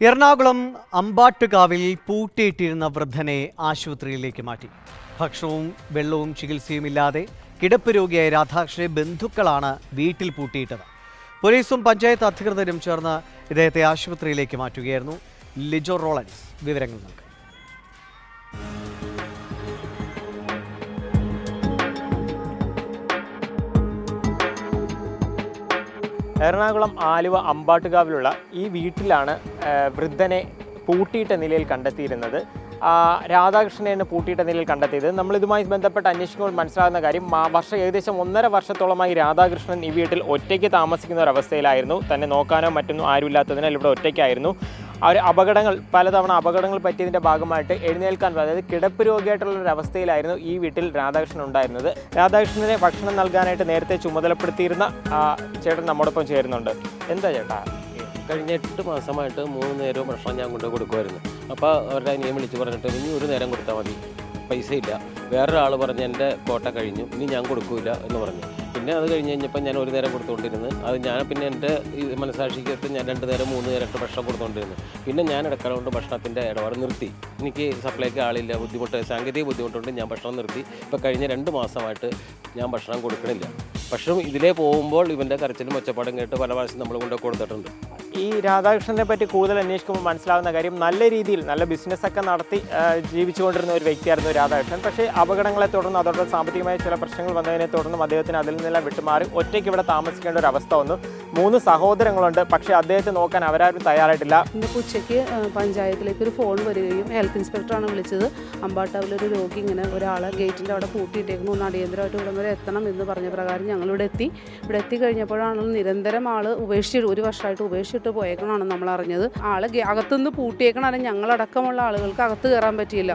എറണാകുളം അമ്പാട്ടുകാവിൽ പൂട്ടിയിട്ടിരുന്ന വൃദ്ധനെ ആശുപത്രിയിലേക്ക് മാറ്റി ഭക്ഷണവും വെള്ളവും ചികിത്സയുമില്ലാതെ കിടപ്പ് രോഗിയായ രാധാകൃഷ്ണനെ ബന്ധുക്കളാണ് വീട്ടിൽ പൂട്ടിയിട്ടത് പോലീസും പഞ്ചായത്ത് അധികൃതരും ചേർന്ന് ഇദ്ദേഹത്തെ ആശുപത്രിയിലേക്ക് മാറ്റുകയായിരുന്നു ലിജോ റോളൻസ് വിവരങ്ങൾ നൽകും എറണാകുളം ആലുവ അമ്പാട്ടുകാവിലുള്ള ഈ വീട്ടിലാണ് ആ, വൃദ്ധനെ പൂട്ടിയിട്ട നിലയിൽ കണ്ടെത്തിയിരുന്നത് ആ, രാധാകൃഷ്ണനെ പൂട്ടിയിട്ട നിലയിൽ കണ്ടെത്തിയത് നമ്മളിതുമായി ബന്ധപ്പെട്ട് അന്വേഷിക്കുമ്പോൾ മനസ്സിലാകുന്ന കാര്യം മാ- വർഷം ഏകദേശം ഒന്നര വർഷത്തോളമായി രാധാകൃഷ്ണൻ ഈ വീട്ടിൽ ഒറ്റയ്ക്ക് താമസിക്കുന്ന ഒരു അവസ്ഥയിലായിരുന്നു തന്നെ നോക്കാനോ മറ്റൊന്നും ആരുമില്ലാത്തതിനാൽ ഇവിടെ ഒറ്റയ്ക്കായിരുന്നു ആ ഒരു അപകടങ്ങൾ പലതവണ അപകടങ്ങൾ പറ്റിയതിൻ്റെ ഭാഗമായിട്ട് എഴുന്നേൽക്കാൻ അതായത് കിടപ്പ് രോഗിയായിട്ടുള്ള ഒരു അവസ്ഥയിലായിരുന്നു ഈ വീട്ടിൽ രാധാകൃഷ്ണൻ ഉണ്ടായിരുന്നത് രാധാകൃഷ്ണനെ ഭക്ഷണം നൽകാനായിട്ട് നേരത്തെ ചുമതലപ്പെടുത്തിയിരുന്ന ആ, ചേട്ടൻ നമ്മോടൊപ്പം ചേരുന്നുണ്ട് എന്താ ചേട്ടാ കഴിഞ്ഞ എട്ട് മാസമായിട്ട് മൂന്ന് നേരവും ഭക്ഷണം ഞാൻ കൊണ്ട് കൊടുക്കുമായിരുന്നു അപ്പോൾ അവരുടെ അനിയൻ വിളിച്ച് പറഞ്ഞിട്ട് ഇനി ഒരു നേരം കൊടുത്താൽ മതി പൈസ ഇല്ല വേറൊരാൾ പറഞ്ഞ് എൻ്റെ കോട്ട കഴിഞ്ഞു ഇനി ഞാൻ കൊടുക്കൂല എന്ന് പറഞ്ഞു പിന്നെ അത് കഴിഞ്ഞ് കഴിഞ്ഞപ്പോൾ ഞാൻ ഒരു നേരം കൊടുത്തുകൊണ്ടിരുന്നു അത് ഞാൻ പിന്നെ എൻ്റെ ഈ മനസാക്ഷിക്കകത്ത് ഞാൻ രണ്ട് നേരം മൂന്ന് നേരമൊക്കെ ഭക്ഷണം കൊടുത്തുകൊണ്ടിരുന്നു പിന്നെ ഞാൻ ഇടക്കാലം കൊണ്ട് ഭക്ഷണത്തിൻ്റെ ഇടപാട് നിർത്തി എനിക്ക് സപ്ലൈക്ക് ആളില്ല ബുദ്ധിമുട്ട് സാങ്കേതിക ബുദ്ധിമുട്ടുണ്ട് ഞാൻ ഭക്ഷണം നിർത്തി ഇപ്പോൾ കഴിഞ്ഞ രണ്ട് മാസമായിട്ട് ഞാൻ ഭക്ഷണം കൊടുക്കണില്ല ഭക്ഷണം ഇതിലേ പോകുമ്പോൾ ഇവൻ്റെ കരച്ചിലും ഒച്ചപ്പാടും കേട്ട് പല പ്രാവശ്യം നമ്മൾ കൊണ്ട് കൊടുത്തിട്ടുണ്ട് ഈ രാധാകൃഷ്ണനെ പറ്റി കൂടുതൽ അന്വേഷിക്കുമ്പോൾ മനസ്സിലാകുന്ന കാര്യം നല്ല രീതിയിൽ നല്ല ബിസിനസ്സൊക്കെ നടത്തി ആ, ജീവിച്ചുകൊണ്ടിരുന്ന ഒരു വ്യക്തിയായിരുന്നു രാധാകൃഷ്ണൻ പക്ഷേ അപകടങ്ങളെ തുടർന്ന് അതോടൊപ്പം സാമ്പത്തികമായ ചില പ്രശ്നങ്ങൾ വന്നതിനെ തുടർന്നും അദ്ദേഹത്തിന് അതിൽ നിന്നെല്ലാം വിട്ടുമാറി ഒറ്റയ്ക്ക് ഇവിടെ താമസിക്കേണ്ട ഒരു അവസ്ഥ വന്നു മൂന്ന് സഹോദരങ്ങളുണ്ട് പക്ഷേ അദ്ദേഹത്തെ നോക്കാൻ അവരാരും തയ്യാറായിട്ടില്ല ഇന്ന് ഉച്ചയ്ക്ക് ആ, പഞ്ചായത്തിലേക്ക് ഒരു ഫോൺ വരികയും ഹെൽത്ത് ഇൻസ്പെക്ടറാണ് വിളിച്ചത് അമ്പാട്ടാവിലൊരു രോഗി ഇങ്ങനെ ഒരാളെ ഗേറ്റിൻ്റെ അവിടെ പൂട്ടിയിട്ടേക്കുന്നു ഒന്ന് അടിയന്തരമായിട്ട് ഇവിടം വരെ എത്തണം എന്ന് പറഞ്ഞ പ്രകാരം ഞങ്ങൾ ഇവിടെ എത്തി ഇവിടെ എത്തി കഴിഞ്ഞപ്പോഴാണ് നിരന്തരം ആൾ ഉപേക്ഷിച്ചിട്ട് ഒരു വർഷമായിട്ട് ഉപേക്ഷിച്ചിട്ട് പോയേക്കണമെന്ന് നമ്മൾ അറിഞ്ഞത് ആൾ അകത്തുനിന്ന് പൂട്ടിയേക്കണം ഞങ്ങളടക്കമുള്ള ആളുകൾക്ക് അകത്ത് കയറാൻ പറ്റിയില്ല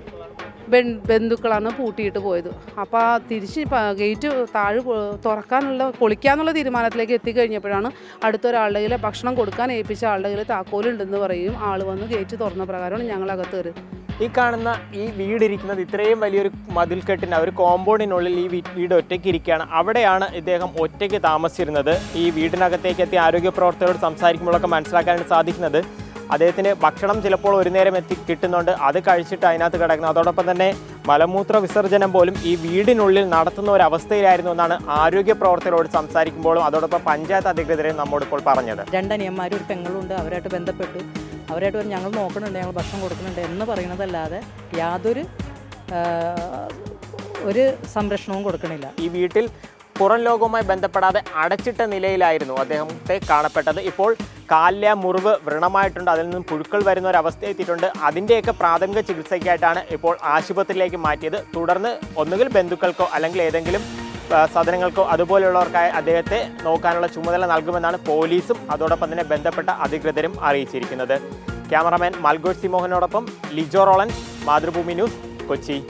ബെൻ- ബന്ധുക്കളാണ് പൂട്ടിയിട്ട് പോയത് അപ്പോൾ ആ തിരിച്ച് പ- ഗേറ്റ് താഴെ പൊ- തുറക്കാനുള്ള പൊളിക്കാനുള്ള തീരുമാനത്തിലേക്ക് എത്തിക്കഴിഞ്ഞപ്പോഴാണ് അടുത്തൊരാളുടെ കയ്യിൽ ഭക്ഷണം കൊടുക്കാൻ ഏൽപ്പിച്ച ആളുടെ കയ്യിൽ താക്കോലുണ്ടെന്ന് പറയും ആൾ വന്ന് ഗേറ്റ് തുറന്ന പ്രകാരമാണ് ഞങ്ങൾ അകത്ത് കയറി ഈ കാണുന്ന ഈ വീടിരിക്കുന്നത് ഇത്രയും വലിയൊരു മതിൽക്കെട്ടിന് ഒരു കോമ്പൗണ്ടിനുള്ളിൽ ഈ വീ- വീട് ഒറ്റയ്ക്ക് ഇരിക്കുകയാണ് അവിടെയാണ് ഇദ്ദേഹം ഒറ്റയ്ക്ക് താമസിച്ചിരുന്നത് ഈ വീടിനകത്തേക്ക് എത്തി ആരോഗ്യ പ്രവർത്തകരോട് സംസാരിക്കുമ്പോഴൊക്കെ മനസ്സിലാക്കാൻ സാധിക്കുന്നത് അദ്ദേഹത്തിന് ഭക്ഷണം ചിലപ്പോൾ ഒരു നേരം എത്തി കിട്ടുന്നുണ്ട് അത് കഴിച്ചിട്ട് അതിനകത്ത് കിടക്കുന്നത് അതോടൊപ്പം തന്നെ മലമൂത്ര വിസർജനം പോലും ഈ വീടിനുള്ളിൽ നടത്തുന്ന ഒരു അവസ്ഥയിലായിരുന്നു എന്നാണ് ആരോഗ്യ പ്രവർത്തകരോട് സംസാരിക്കുമ്പോഴും അതോടൊപ്പം പഞ്ചായത്ത് അധികൃതരെ നമ്മോട് ഇപ്പോൾ പറഞ്ഞത് രണ്ടനിയന്മാരും ഒരു പെങ്ങളുണ്ട് അവരായിട്ട് ബന്ധപ്പെട്ടു അവരായിട്ട് പറഞ്ഞു ഞങ്ങൾ നോക്കണുണ്ട് ഞങ്ങൾ ഭക്ഷണം കൊടുക്കുന്നുണ്ട് എന്ന് പറയുന്നതല്ലാതെ യാതൊരു ആ, ഒരു സംരക്ഷണവും കൊടുക്കണില്ല ഈ വീട്ടിൽ പുറം ലോകവുമായി ബന്ധപ്പെടാതെ അടച്ചിട്ട നിലയിലായിരുന്നു അദ്ദേഹത്തെ കാണപ്പെട്ടത് ഇപ്പോൾ കാലിലെ മുറിവ് വ്രണമായിട്ടുണ്ട് അതിൽ നിന്നും പുഴുക്കൾ വരുന്ന ഒരു അവസ്ഥ എത്തിയിട്ടുണ്ട് അതിൻ്റെയൊക്കെ പ്രാഥമിക ചികിത്സയ്ക്കായിട്ടാണ് ഇപ്പോൾ ആശുപത്രിയിലേക്ക് മാറ്റിയത് തുടർന്ന് ഒന്നുകിൽ ബന്ധുക്കൾക്കോ അല്ലെങ്കിൽ ഏതെങ്കിലും ആ, സദനങ്ങൾക്കോ അതുപോലെയുള്ളവർക്കായി അദ്ദേഹത്തെ നോക്കാനുള്ള ചുമതല നൽകുമെന്നാണ് പോലീസും അതോടൊപ്പം തന്നെ ബന്ധപ്പെട്ട അധികൃതരും അറിയിച്ചിരിക്കുന്നത് ക്യാമറാമാൻ മൽഗോഷ് സി മോഹനോടൊപ്പം ലിജോ റോളൻ മാതൃഭൂമി ന്യൂസ് കൊച്ചി